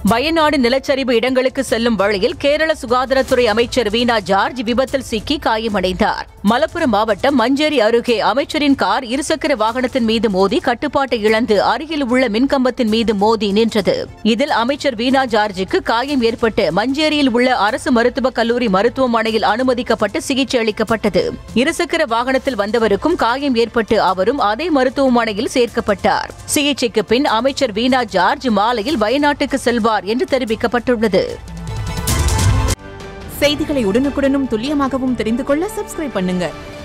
வயநாடு நிலச்சரிவு இடங்களுக்கு செல்லும் வழியில் கேரள சுகாதாரத்துறை அமைச்சர் வீணா ஜார்ஜ் விபத்தில் சிக்கி காயமடைந்தார் மலப்புரம் மாவட்டம் மஞ்சேரி அருகே அமைச்சரின் கார் இருசக்கர வாகனத்தின் மீது மோதி கட்டுப்பாட்டை இழந்து அருகில் உள்ள மின்கம்பத்தின் மீது மோதி நின்றது இதில் அமைச்சர் வீணா ஜார்ஜுக்கு காயம் ஏற்பட்டு மஞ்சேரியில் உள்ள அரசு மருத்துவக் கல்லூரி மருத்துவமனையில் அனுமதிக்கப்பட்டு சிகிச்சை அளிக்கப்பட்டது இருசக்கர வாகனத்தில் வந்தவருக்கும் காயம் ஏற்பட்டு அவரும் அதே மருத்துவமனையில் சேர்க்கப்பட்டார் சிகிச்சைக்கு பின் அமைச்சர் வீணா ஜார்ஜ் மாலையில் வயநாட்டுக்கு செல்வார் என்று தெரிவிக்கப்பட்டுள்ளது செய்திகளை உடனுக்குடனும் துல்லியமாகவும் தெரிந்து கொள்ள சப்ஸ்கிரைப் பண்ணுங்க